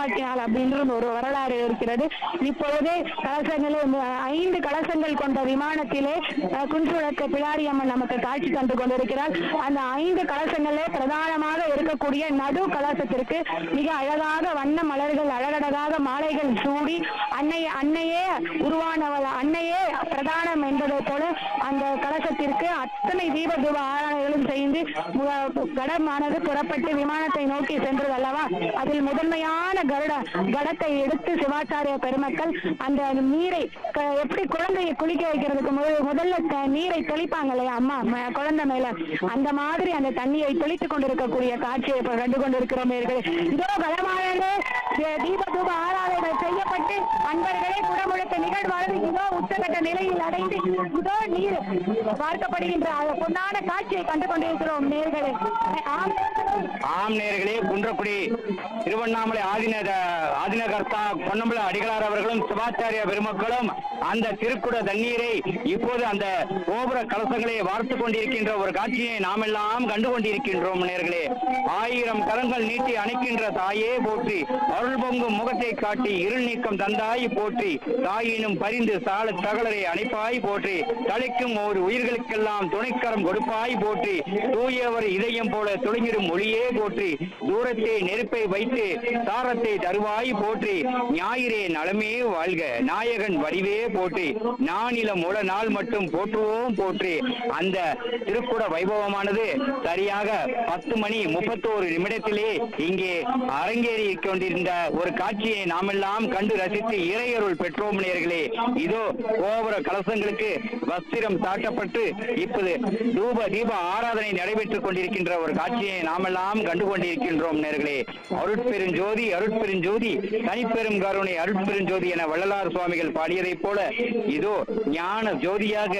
உருவாக்கினாள் அப்படின்ற ஒரு வரலாறு இருக்கிறது இப்பொழுது கலசங்களே மு- ஐந்து கலசங்கள் கொண்ட விமானத்திலே அஹ், குன்றுவிளக்கு பிடாரியம்மன் நமக்கு காட்சி தந்து கொண்டிருக்கிறார் அந்த ஐந்து கலசங்களே பிரதானமாக இருக்கக்கூடிய நடு கலசத்திற்கு மிக அழகாக வண்ண மலர்கள் அழகழகாக மாலைகள் சூடி அன்னை அன்னையே உருவானவள் அன்னையே பிரதானம் என்பதை போல அந்த கலசத்திற்கு அத்தனை தீப தூப ஆராதனைகளும் செய்து மு- கடமானது புறப்பட்டு விமானத்தை நோக்கி சென்றது அல்லவா அதில் முதன்மையான கருட கடத்தை எடுத்து சிவாச்சாரிய பெருமக்கள் அந்த நீரை க- எப்படி குழந்தையை குளிக்க வைக்கிறதுக்கு முதல் முதல்ல த- நீரை தெளிப்பாங்க இல்லையா அம்மா ம- குழந்தை மேல அந்த மாதிரி அந்த தண்ணியை தெளித்துக் கொண்டிருக்கக்கூடிய காட்சியை இப்ப கண்டு கொண்டிருக்கிறோம் நேயர்களே. இதோ பலமானது தீ- தீப தூப ஆராதனை செய்யப்பட்டு அன்பர்களே குடமுழுக்க நிகழ்வானது இதோ உச்சகட்ட நிலையில் அடைந்து இதோ நீர் பார்க்கப்படுகின்ற அந்த பொன்னான காட்சியை கண்டு கொண்டிருக்கிறோம் நேர்களே ஆம் ஆம் நேர்களே குன்றக்குடி திருவண்ணாமலை ஆதின ஆதினகர்த்தா பொன்னம்பல அடிகளார் அவர்களும் சிவாச்சாரிய பெருமக்களும் அந்த திருக்குட தண்ணீரை இப்போது அந்த கோபுர கலசங்களை வார்த்து கொண்டிருக்கின்ற ஒரு காட்சியை நாம் எல்லாம் கண்டு கொண்டிருக்கின்றோம் நேர்களே ஆயிரம் கரங்கள் நீட்டி அணைக்கின்ற தாயே போற்றி அருள் பொங்கும் முகத்தை காட்டி இருள் நீக்கம் தந்தாய் போற்றி தாயினும் பரிந்து சால சகலரை அணைப்பாய் போற்றி தலைக்கும் ஒரு உயிர்களுக்கெல்லாம் துணைக்கரம் கொடுப்பாய் போற்றி தூயவர் இதயம் போல துளிங்கிடும் ஒளியே போற்றி தூரத்தை நெருப்பை வைத்து தாரத்தை தருவாய் போற்றி ஞாயிறே நலமே வாழ்க நாயகன் வடிவே போற்றி நானிலம் உல நாள் மட்டும் போற்றுவோம் போற்றி அந்த திருக்குட வைபவமானது சரியாக பத்து மணி முப்பத்தோரு நிமிடத்திலே இங்கே அரங்கேறி கொண்டிருந்த ஒரு காட்சியை நாமெல்லாம் கண்டு ரசித்து இறையருள் பெற்றோம் நேர்களே இதோ கோபுர கலசங்களுக்கு வஸ்திரம் சாட்டப்பட்டு இப்போது தூப தீப ஆராதனை நடைபெற்றுக் கொண்டிருக்கின்ற ஒரு காட்சியை நாமெல்லாம் கண்டு கொண்டிருக்கின்றோம் நேர்களே அருட்பெருஞ்சோதி அருட்பெருஞ்சோதி தனிப்பெரும் கருணை அருட்பெருஞ்சோதி என வள்ளலார் சுவாமிகள் பாடியதைப் போல இதோ ஞான ஜோதியாக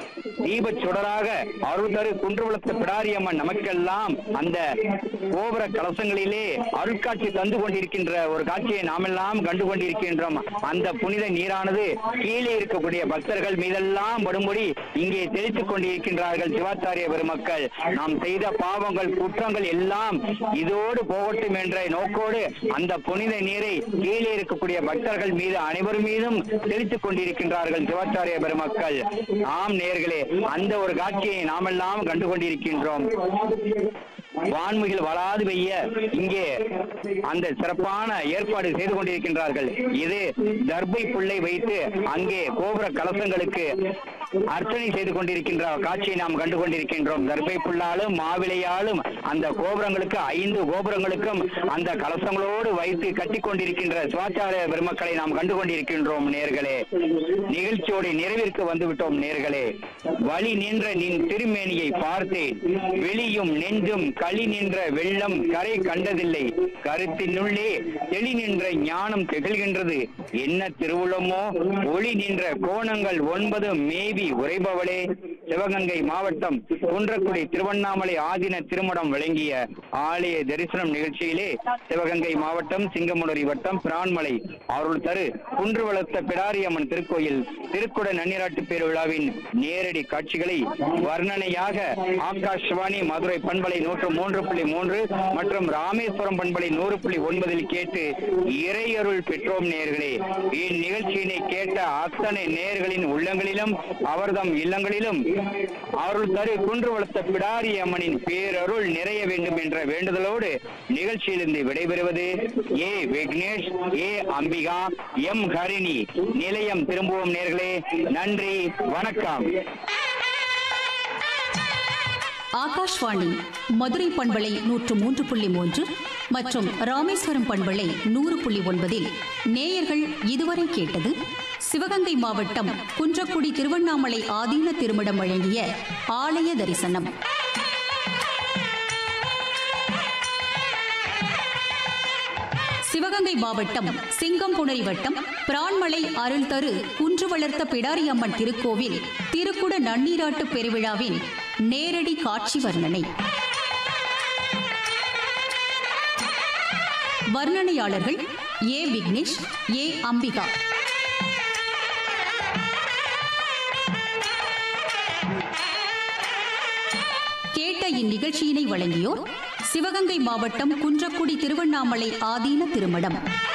தீபச் சுடராக அருள் தரு குன்றுவளத்த பிடாரியம்மன் நமக்கெல்லாம் அந்த கோபுர கலசங்களிலே அருட்காட்சி தந்து கொண்டிருக்கின்ற ஒரு காட்சியை நாமெல்லாம் கண்டு கொண்டிருக்கின்றோம் அந்த புனித நீரானது கீழே இருக்கக்கூடிய பக்தர்கள் மீதெல்லாம் படும்படி இங்கே தெளித்துக் கொண்டிருக்கின்றார்கள் சிவாச்சாரிய பெருமக்கள் நாம் செய்த பாவங்கள் குற்றங்கள் எல்லாம் இதோடு போகட்டும் என்ற நோக்கோடு அந்த புனித நீரை கீழே இருக்கக்கூடிய பக்தர்கள் மீது அனைவரும் மீதும் தெளித்துக் கொண்டிருக்கின்றார்கள் சிவாச்சாரிய பெருமக்கள் ஆம் நேர்களே அந்த ஒரு காட்சியை நாமெல்லாம் கண்டு கொண்டிருக்கின்றோம் வான்முகில் வளாது பெய்ய இங்கே அந்த சிறப்பான ஏற்பாடு செய்து கொண்டிருக்கின்றார்கள் இது தர்பை புல்லை வைத்து அங்கே கோபுர கலசங்களுக்கு அர்ச்சனை செய்து கொண்டிருக்கின்ற காட்சியை நாம் கண்டு கொண்டிருக்கின்றோம் தர்பை புல்லாலும் மாவிளையாலும் அந்த கோபுரங்களுக்கு ஐந்து கோபுரங்களுக்கும் அந்த கலசங்களோடு வைத்து கட்டி கொண்டிருக்கின்ற சிவாச்சாரிய பெருமக்களை நாம் கண்டு கொண்டிருக்கின்றோம் நேர்களே நிகழ்ச்சியோட நிறைவிற்கு வந்துவிட்டோம் நேர்களே வழி நின்ற நின் திருமேனியை பார்த்தேன் வெளியும் நெஞ்சும் களி நின்ற வெள்ளம் கரை கண்டதில்லை கருத்தினுள்ளே தெளி நின்ற ஞானம் திகழ்கின்றது என்ன திருவுளமோ ஒளி நின்ற கோணங்கள் ஒன்பது மேவி உரைபவளே சிவகங்கை மாவட்டம் குன்றக்குடி திருவண்ணாமலை ஆதின திருமணம் வழங்கிய ஆலய தரிசனம் நிகழ்ச்சியிலே சிவகங்கை மாவட்டம் சிங்கமுனரி வட்டம் பிரான்மலை அருள் தரு குன்று வளர்த்த பிடாரியம்மன் திருக்கோயில் திருக்குட நன்னீராட்டு பேருவிழாவின் நேரடி காட்சிகளை வர்ணனையாக ஆகாஷ்வாணி மதுரை பண்பலை நூற்று மூன்று புள்ளி மூன்று மற்றும் ராமேஸ்வரம் பண்பலை நூறு புள்ளி ஒன்பதில் கேட்டு இறையருள் பெற்றோம் நேர்களே இந்நிகழ்ச்சியினை கேட்ட அத்தனை நேர்களின் உள்ளங்களிலும் அவர்தம் இல்லங்களிலும் அருள் தரு குன்று வளர்த்த பிடாரி அம்மனின் பேரருள் நிறைய வேண்டும் என்ற வேண்டுதலோடு நிகழ்ச்சியிலிருந்து விடைபெறுவது ஏ விக்னேஷ் ஏ அம்பிகா எம் ஹரிணி நிலையம் திரும்புவோம் நேர்களே நன்றி வணக்கம் ஆகாஷ்வாணி மதுரை பண்பலை நூற்று மூன்று புள்ளி மூன்று மற்றும் ராமேஸ்வரம் பண்பலை நூறு புள்ளி ஒன்பதில் நேயர்கள் இதுவரை கேட்டது சிவகங்கை மாவட்டம் குன்றக்குடி திருவண்ணாமலை ஆதீன திருமடம் வழங்கிய ஆலய தரிசனம் சிவகங்கை மாவட்டம் சிங்கம்புணரி வட்டம் பிரான்மலை அருள் தரு குன்று வளர்த்த பிடாரியம்மன் திருக்கோவில் திருக்குட நன்னீராட்டு பெருவிழாவின் நேரடி காட்சி வர்ணனை வர்ணனையாளர்கள் ஏ விக்னேஷ் ஏ அம்பிகா கேட்ட இந்நிகழ்ச்சியினை வழங்கியோர் சிவகங்கை மாவட்டம் குன்றக்குடி திருவண்ணாமலை ஆதீன திருமடம்